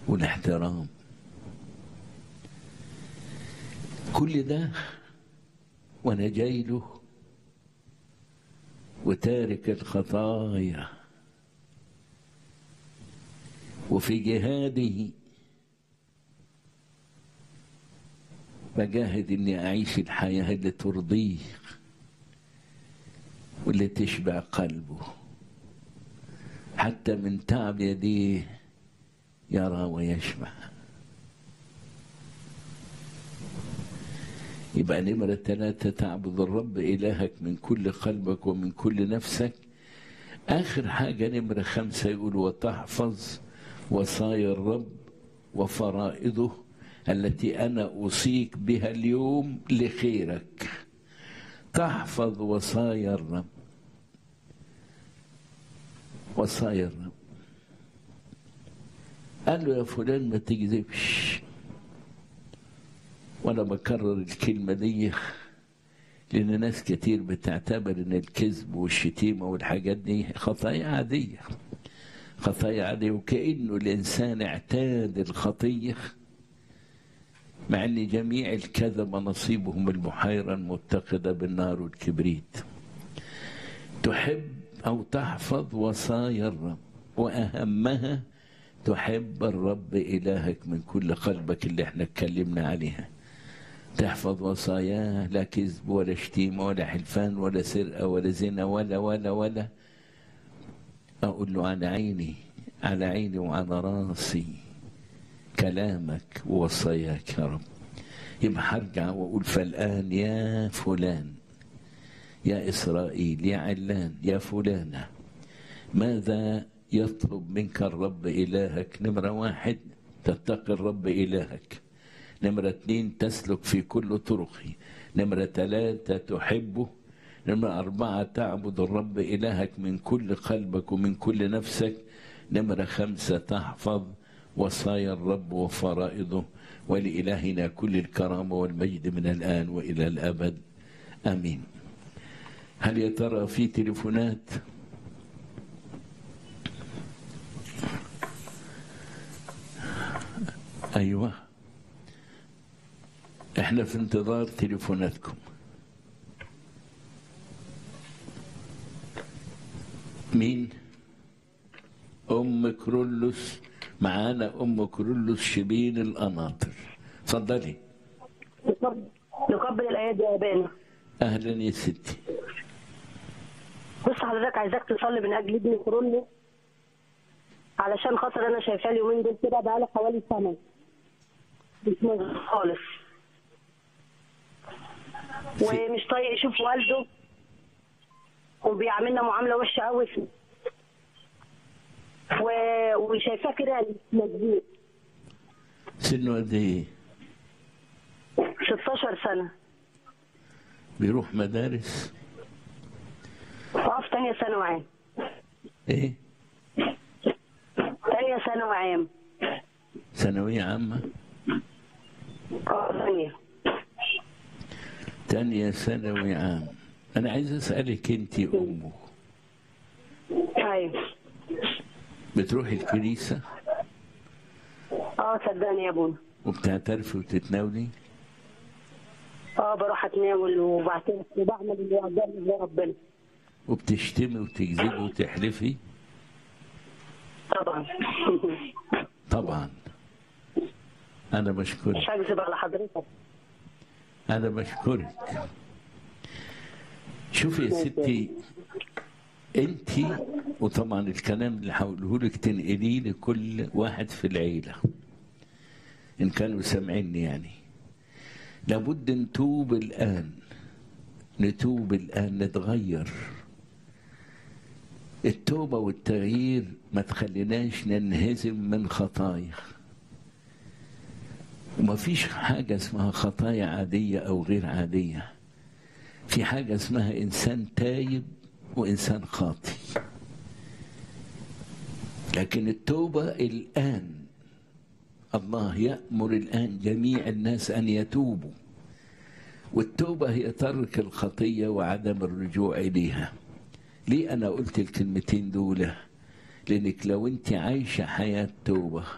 والاحترام كل ده وانا جاي له وتارك الخطايا وفي جهاده بجاهد اني اعيش الحياه اللي ترضيه واللي تشبع قلبه حتى من تعب يديه يرى ويشبع يبقى نمرة ثلاثة تعبد الرب إلهك من كل قلبك ومن كل نفسك آخر حاجة نمرة خمسة يقول وتحفظ وصايا الرب وفرائضه التي أنا أوصيك بها اليوم لخيرك تحفظ وصايا الرب وصايا الرب قال له يا فلان ما تكذبش وانا بكرر الكلمه دي لان ناس كتير بتعتبر ان الكذب والشتيمه والحاجات دي خطايا عاديه خطايا عاديه وكانه الانسان اعتاد الخطيه مع ان جميع الكذب نصيبهم البحيره المتقده بالنار والكبريت تحب او تحفظ وصايا الرب واهمها تحب الرب إلهك من كل قلبك اللي احنا اتكلمنا عليها تحفظ وصاياه لا كذب ولا شتيمة ولا حلفان ولا سرقة ولا زنا ولا ولا ولا أقول له على عيني على عيني وعلى راسي كلامك ووصاياك يا رب يبقى هرجع وأقول فالآن يا فلان يا إسرائيل يا علان يا فلانة ماذا يطلب منك الرب إلهك نمرة واحد تتقي الرب إلهك نمرة اثنين تسلك في كل طرقه نمرة ثلاثة تحبه نمرة أربعة تعبد الرب إلهك من كل قلبك ومن كل نفسك نمرة خمسة تحفظ وصايا الرب وفرائضه ولإلهنا كل الكرامة والمجد من الآن وإلى الأبد آمين هل يا ترى في تليفونات؟ ايوه احنا في انتظار تليفوناتكم مين ام كرولوس معانا ام كرولوس شبين القناطر اتفضلي نقبل الايات يا ابانا اهلا يا ستي بص حضرتك عايزاك تصلي من اجل ابني كرولوس علشان خاطر انا شايفاه اليومين دول كده بقاله حوالي سنه مش مظبوط خالص ومش طايق يشوف والده وبيعاملنا معامله وحشه قوي و... وشايفاه كده مظبوط سنه قد ايه 16 سنه بيروح مدارس اه في ثانيه ثانوي عام ايه ثانيه ثانوي عام ثانوية عامة اه ثانيه تانية ثانوي عام أنا عايز أسألك أنت أمه ايوه بتروحي الكنيسة اه صدقني يا ابونا وبتعترفي وتتناولي اه بروح اتناول وبعترف وبعمل اللي يقدرني لربنا وبتشتمي وتكذبي وتحلفي طبعا طبعا أنا بشكرك مش هكذب على حضرتك أنا بشكرك شوفي يا ستي أنت وطبعا الكلام اللي هقوله لك تنقليه لكل واحد في العيلة إن كانوا سامعيني يعني لابد نتوب الآن نتوب الآن نتغير التوبة والتغيير ما تخليناش ننهزم من خطايا وما فيش حاجة اسمها خطايا عادية أو غير عادية في حاجة اسمها إنسان تايب وإنسان خاطي لكن التوبة الآن الله يأمر الآن جميع الناس أن يتوبوا والتوبة هي ترك الخطية وعدم الرجوع إليها ليه أنا قلت الكلمتين دول لأنك لو أنت عايشة حياة توبة